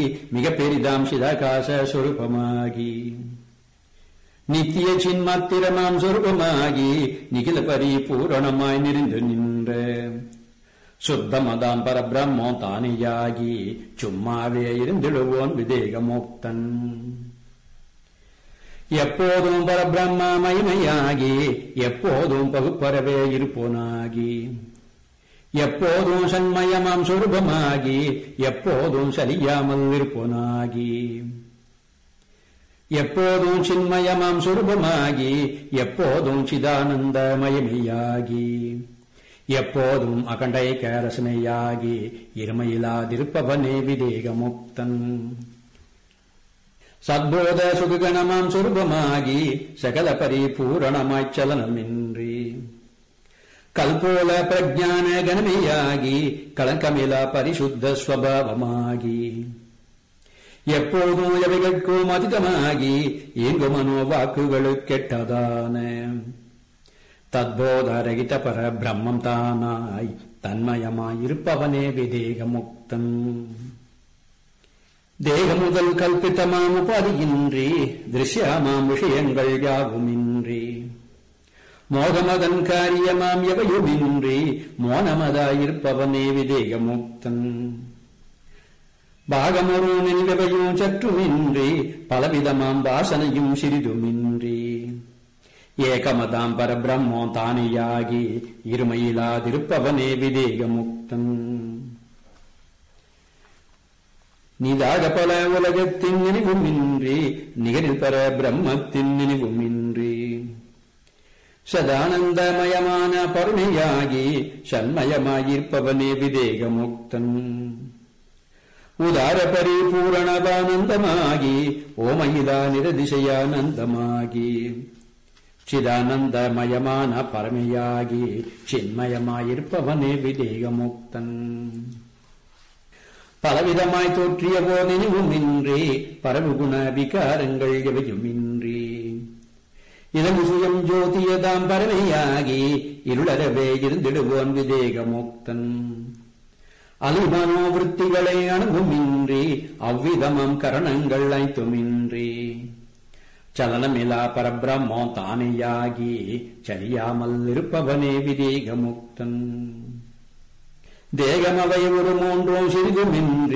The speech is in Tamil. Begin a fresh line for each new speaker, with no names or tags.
மிக பெரிதாம் சிதாகாச சொரூபமாகி நித்திய சின்மாத்திரமாம் சொரூபமாகி நிகில பரிபூரணமாய் நிறைந்து நின்ற சுத்தமதாம் பரபிரம்மோ தானியாகி சும்மாவே இருந்திடுவோன் விதேகமோக்தன் எப்போதும் பரபிரம்ம மகிமையாகி எப்போதும் பகுப்பரவே இருப்போனாகி எப்போதும் சண்மயமாம் சொரூபமாகி எப்போதும் சலியாமல் இருப்போனாகி எப்போதும் சின்மயமாம் சொரூபமாகி எப்போதும் சிதானந்தமயமையாகி எப்போதும் அகண்டை கேரசனையாகி இருமையிலாதிருப்பவனே விதேகமுக்தன் சத்போத சுககணமாம் சொரூபமாகி சகல பரிபூரணமாய்ச் சலனமின்றி கல்போல பிரஜான கணமையாகி களங்கமிலா பரிசுத்த ஸ்வபாவமாகி எப்போதும் எவைகட்கும் அதிகமாகி இங்கு மனோவாக்குகளுக்கெட்டதான தத்போதரகித பர பிரம்மம் தானாய் தன்மயமாயிருப்பவனே விதேகமுக்தன் தேக முதல் கல்பித்தமாம் உபாதியின்றி திருஷ்யமாம் விஷயங்கள் யாவுமின்றி மோகமதன் காரியமாம் எவையுமின்றி மோனமதாயிருப்பவனே விதேகமுக்தன் பாகமொரு நில்வையும் சற்றுமின்றி பலவிதமாம் வாசனையும் சிறிதுமின்றி ஏகமதாம் பரபிரம்மோ தானியாகி இருமையிலாதிருப்பவனே விதேகமுக்தன் நிதாக பல உலகத்தின் நினைவுமின்றி நிகரில் பர பிரம்மத்தின் நினைவுமின்றி சதானந்தமயமான பருணையாகி சண்மயமாயிருப்பவனே விதேகமுக்தன் உதார பரிபூரணவானந்தமாகி ஓமயிலா நிரதிசயானந்தமாகி சிதானந்தமயமான பரமையாகி சின்மயமாயிருப்பவனே விதேகமுக்தன் பலவிதமாய் தோற்றிய போதெனிவுமின்றி பரவுகுண விகாரங்கள் எவையுமின்றி இதழு சுயம் ஜோதியதாம் பரமையாகி இருளரவே இருந்திடுவோன் விதேகமுக்தன் அலிமனோவிற்த்திகளை அணுகுமின்றி அவ்விதமம் கரணங்கள் ஐத்துமின்றி சலனமிலா பரபிரம்மோ தானேயாகி சரியாமல் இருப்பவனே விதேகமுக்தன் தேகமவை ஒரு மூன்றோ சிறிதுமின்றி